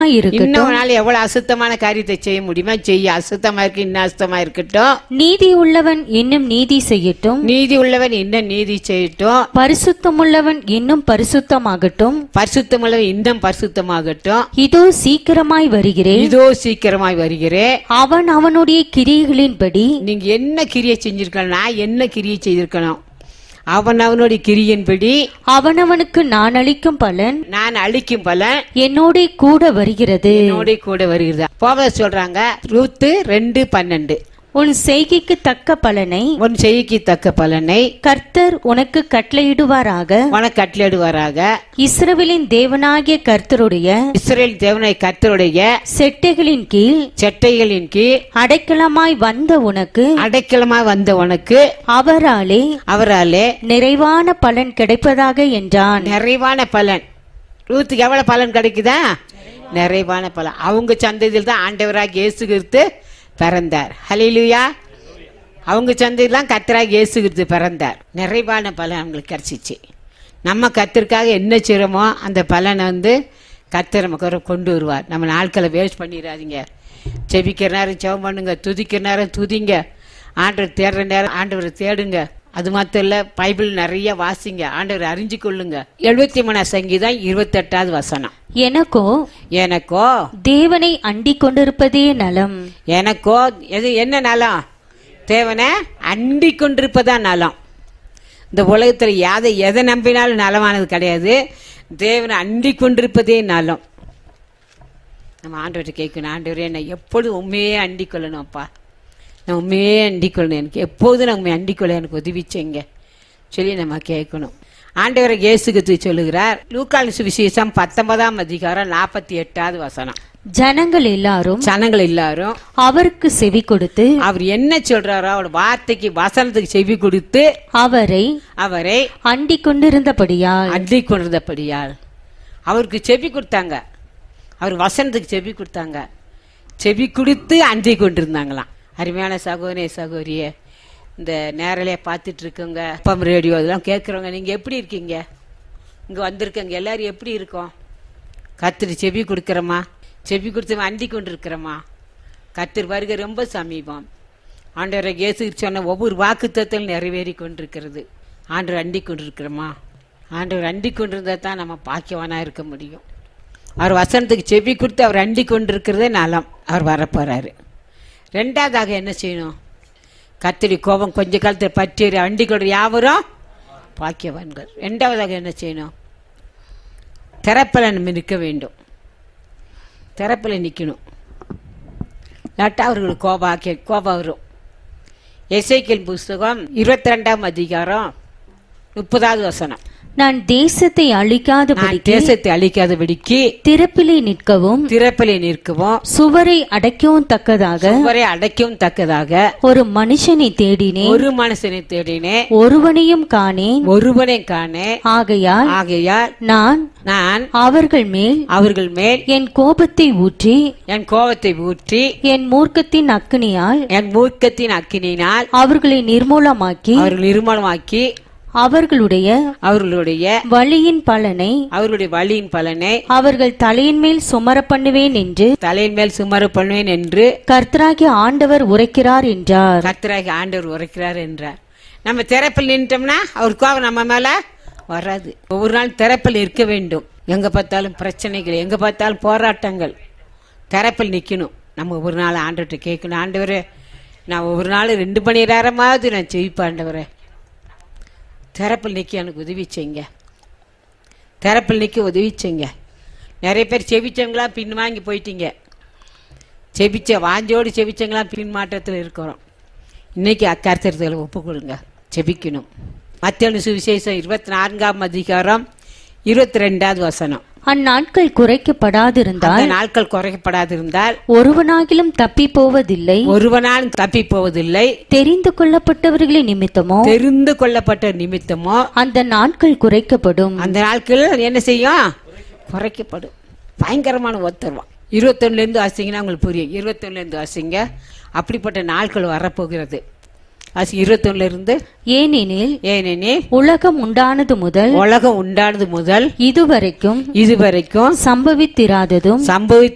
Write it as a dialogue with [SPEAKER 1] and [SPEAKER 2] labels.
[SPEAKER 1] இருக்கட்டும்
[SPEAKER 2] இன்னொரு எவ்வளவு அசுத்தமான காரியத்தை செய்ய முடியுமா செய்ய அசுத்தமா இருக்கு இன்னும் அசுத்தமா இருக்கட்டும்
[SPEAKER 1] நீதி உள்ளவன் இன்னும் நீதி செய்யட்டும்
[SPEAKER 2] நீதி உள்ளவன் இன்னும் நீதி செய்யட்டும்
[SPEAKER 1] பரிசுத்தமுள்ளவன் இன்னும் பரிசுத்தமாகட்டும்
[SPEAKER 2] பரிசுத்தமுள்ளவன் இன்னும் பரிசுத்தமாகட்டும்
[SPEAKER 1] இதோ சீக்கிரமாய் வருகிறேன்
[SPEAKER 2] இதோ சீக்கிரமாய் வருகிறேன்
[SPEAKER 1] அவன் அவனுடைய கிரியைகளின்படி
[SPEAKER 2] நீங்க என்ன கிரியை செஞ்சிருக்கணும் நான் என்ன கிரியை செய்திருக்கணும் அவன் அவனுடைய கிரியின்படி
[SPEAKER 1] அவனவனுக்கு நான் அளிக்கும் பலன்
[SPEAKER 2] நான் அழிக்கும் பலன்
[SPEAKER 1] என்னோட கூட வருகிறது
[SPEAKER 2] என்னோட கூட வருகிறது போவ சொல்றாங்க ரூத்து ரெண்டு பன்னெண்டு
[SPEAKER 1] உன் செய்கைக்கு தக்க பலனை
[SPEAKER 2] உன் செய்கைக்கு தக்க பலனை
[SPEAKER 1] கர்த்தர் உனக்கு கட்டளையிடுவாராக
[SPEAKER 2] உனக்கு கட்டளையிடுவாராக
[SPEAKER 1] இஸ்ரவேலின் தேவனாகிய கர்த்தருடைய
[SPEAKER 2] இஸ்ரேல் தேவனை கர்த்தருடைய
[SPEAKER 1] செட்டைகளின் கீழ்
[SPEAKER 2] செட்டைகளின் கீழ்
[SPEAKER 1] அடைக்கலமாய் வந்த உனக்கு
[SPEAKER 2] அடைக்கலமா வந்த உனக்கு
[SPEAKER 1] அவராலே
[SPEAKER 2] அவராலே
[SPEAKER 1] நிறைவான பலன் கிடைப்பதாக என்றான்
[SPEAKER 2] நிறைவான பலன் ரூத்துக்கு எவ்வளவு பலன் கிடைக்குதா நிறைவான பலன் அவங்க சந்ததியில் தான் ஆண்டவராக இயேசு கிறிஸ்து பிறந்தார் ஹலிலுயா அவங்க சந்ததியில் தான் கத்தராக இயேசு கிறிஸ்து பிறந்தார் நிறைவான பலன் அவங்களுக்கு கிடைச்சிச்சு நம்ம கத்திற்காக என்ன செய்கிறோமோ அந்த பலனை வந்து கத்தர் நமக்கு ஒரு கொண்டு வருவார் நம்ம நாட்களை வேஸ்ட் பண்ணிடாதீங்க செபிக்கிற நேரம் செவம் பண்ணுங்க துதிக்கிற நேரம் துதிங்க ஆண்டவர் தேடுற நேரம் ஆண்டவரை தேடுங்க அது மாத்திரம் இல்ல பைபிள் நிறைய வாசிங்க ஆண்டவர் அறிஞ்சு கொள்ளுங்க எழுபத்தி மூணாம் சங்கீதம் இருபத்தெட்டாவது வசனம்
[SPEAKER 1] எனக்கோ
[SPEAKER 2] எனக்கோ
[SPEAKER 1] தேவனை அண்டிக் கொண்டிருப்பதே நலம்
[SPEAKER 2] எனக்கோ எது என்ன நலம் தேவனை அண்டி கொண்டிருப்பதா நலம் இந்த உலகத்துல யாதை எதை நம்பினாலும் நலமானது கிடையாது தேவனை அண்டி கொண்டிருப்பதே நலம் நம்ம ஆண்டவர்கிட்ட கேட்கணும் ஆண்டவரே நான் எப்பொழுதும் உண்மையே அண்டிக் கொள்ளணும்ப்பா நான் உண்மையே அண்டிக் கொள்ளணும் எனக்கு எப்போதும் நான் உண்மை அண்டிக் கொள்ள எனக்கு உதவி செய்யுங்க சொல்லி நம்ம கேட்கணும் ஆண்டவரை இயேசுக்கு சொல்லுகிறார் லூக்கால் சுவிசேஷம் பத்தொன்பதாம் அதிகாரம் நாற்பத்தி எட்டாவது வசனம்
[SPEAKER 1] ஜனங்கள் எல்லாரும்
[SPEAKER 2] ஜனங்கள் எல்லாரும்
[SPEAKER 1] அவருக்கு செவி கொடுத்து
[SPEAKER 2] அவர் என்ன சொல்றாரோ அவர் வார்த்தைக்கு வசனத்துக்கு செவி கொடுத்து
[SPEAKER 1] அவரை
[SPEAKER 2] அவரை
[SPEAKER 1] அண்டிக் கொண்டிருந்தபடியால்
[SPEAKER 2] அள்ளி கொண்டிருந்தபடியால் அவருக்கு செவி கொடுத்தாங்க அவர் வசனத்துக்கு செவி கொடுத்தாங்க செவி கொடுத்து அன்றி கொண்டிருந்தாங்களாம் அருமையான சகோதரே சகோதரியே இந்த நேரலையே பார்த்துட்டு இருக்கவங்க அப்பம் ரேடியோ இதெல்லாம் கேட்குறவங்க நீங்கள் எப்படி இருக்கீங்க இங்கே வந்திருக்கங்க எல்லாரும் எப்படி இருக்கோம் கத்திரி செவி கொடுக்குறோமா செவி கொடுத்து அண்டி கொண்டு இருக்கிறோமா கத்திரி வருகை ரொம்ப சமீபம் ஆண்டவரை இயேசு சொன்ன ஒவ்வொரு வாக்குத்தத்தில் நிறைவேறி கொண்டிருக்கிறது ஆண்டவர் அண்டி கொண்டிருக்கிறோமா ஆண்டவர் அண்டி கொண்டிருந்தா தான் நம்ம பாக்கியவானா இருக்க முடியும் அவர் வசனத்துக்கு செவி கொடுத்து அவர் அண்டி கொண்டிருக்கிறதே நலம் அவர் வரப்போறாரு ரெண்டாவதாக என்ன செய்யணும் கத்திரி கோபம் கொஞ்ச காலத்தில் பற்றி அண்டி கொண்டு யாவரும் பாக்கியவான்கள் ரெண்டாவதாக என்ன செய்யணும் திறப்பில் நம்ம நிற்க வேண்டும் திறப்பில் நிற்கணும் இல்லாட்டா அவர்களுக்கு கோபம் ஆக்கி கோபம் வரும் எசைக்கியல் புஸ்தகம் இருபத்தி ரெண்டாம் அதிகாரம் முப்பதாவது வசனம்
[SPEAKER 1] நான் தேசத்தை
[SPEAKER 2] நான்
[SPEAKER 1] அழிக்காதபடி
[SPEAKER 2] தேசத்தை அழிக்காதபடிக்கு
[SPEAKER 1] திறப்பிலே நிற்கவும்
[SPEAKER 2] திறப்பிலே நிற்கவும்
[SPEAKER 1] சுவரை அடைக்கவும் தக்கதாக
[SPEAKER 2] சுவரை அடைக்கவும் தக்கதாக
[SPEAKER 1] ஒரு மனுஷனை தேடினேன்
[SPEAKER 2] ஒரு மனுஷனை தேடினேன்
[SPEAKER 1] ஒருவனையும் காணேன்
[SPEAKER 2] ஒருவனை காணே
[SPEAKER 1] ஆகையால்
[SPEAKER 2] ஆகையால்
[SPEAKER 1] நான்
[SPEAKER 2] நான்
[SPEAKER 1] அவர்கள் மேல்
[SPEAKER 2] அவர்கள் மேல்
[SPEAKER 1] என் கோபத்தை ஊற்றி
[SPEAKER 2] என் கோபத்தை ஊற்றி
[SPEAKER 1] என் மூர்க்கத்தின் அக்கினியால்
[SPEAKER 2] என் மூர்க்கத்தின் அக்கினியினால்
[SPEAKER 1] அவர்களை நிர்மூலமாக்கி
[SPEAKER 2] அவர்கள் நிர்மலமாக்கி
[SPEAKER 1] அவர்களுடைய
[SPEAKER 2] அவர்களுடைய
[SPEAKER 1] வழியின் பலனை
[SPEAKER 2] அவர்களுடைய வழியின் பலனை
[SPEAKER 1] அவர்கள் தலையின் மேல் சுமர பண்ணுவேன் என்று
[SPEAKER 2] தலையின் மேல் சுமர பண்ணுவேன் என்று
[SPEAKER 1] கர்த்தராகிய ஆண்டவர் உரைக்கிறார் என்றார்
[SPEAKER 2] கர்த்தராகி ஆண்டவர் உரைக்கிறார் என்றார் நம்ம திறப்பில் நின்றோம்னா அவர் கோபம் நம்ம மேல வராது ஒவ்வொரு நாள் திறப்பில் இருக்க வேண்டும் எங்க பார்த்தாலும் பிரச்சனைகள் எங்க பார்த்தாலும் போராட்டங்கள் திறப்பில் நிக்கணும் நம்ம ஒவ்வொரு நாள் ஆண்டவர்கிட்ட கேட்கணும் ஆண்டவரே நான் ஒவ்வொரு நாள் ரெண்டு மணி நேரமாவது நான் ஜெயிப்பேன் ஆண்டவரே திறப்பில் நிக்க எனக்கு உதவி செய்யுங்க திறப்பில் நிக்க உதவி செய்யுங்க நிறைய பேர் செவிச்சவங்களா பின் வாங்கி போயிட்டீங்க செபிச்ச வாஞ்சோடு செபிச்சவங்களா பின் மாற்றத்தில் இருக்கிறோம் இன்னைக்கு அக்கருத்தத்தில் ஒப்பு கொடுங்க செபிக்கணும் மத்திய சுவிசேஷம் இருபத்தி நான்காம் அதிகாரம் இருபத்தி ரெண்டாவது வசனம்
[SPEAKER 1] அந்நாட்கள் குறைக்கப்படாதிருந்தால்
[SPEAKER 2] அந்த நாட்கள் குறைக்கப்படாதிருந்தால்
[SPEAKER 1] ஒருவனாகிலும் தப்பி போவதில்லை
[SPEAKER 2] ஒருவனாலும் தப்பி போவதில்லை
[SPEAKER 1] தெரிந்து கொள்ளப்பட்டவர்களின் நிமித்தமோ
[SPEAKER 2] தெரிந்து கொள்ளப்பட்ட நிமித்தமோ
[SPEAKER 1] அந்த நாட்கள் குறைக்கப்படும்
[SPEAKER 2] அந்த நாட்கள் என்ன செய்யும் குறைக்கப்படும் பயங்கரமான ஒத்தருவான் இருபத்தொன்னுல இருந்து வாசிங்கன்னா உங்களுக்கு புரியும் இருபத்தொன்னுல இருந்து வாசிங்க அப்படிப்பட்ட நாட்கள் வரப்போகிறது வாசி இருபத்தொன்னுல இருந்து
[SPEAKER 1] ஏனெனில்
[SPEAKER 2] ஏனெனில்
[SPEAKER 1] உலகம் உண்டானது முதல்
[SPEAKER 2] உலகம் உண்டானது முதல்
[SPEAKER 1] இதுவரைக்கும்
[SPEAKER 2] இதுவரைக்கும்
[SPEAKER 1] சம்பவித்திராததும்
[SPEAKER 2] சம்பவித்து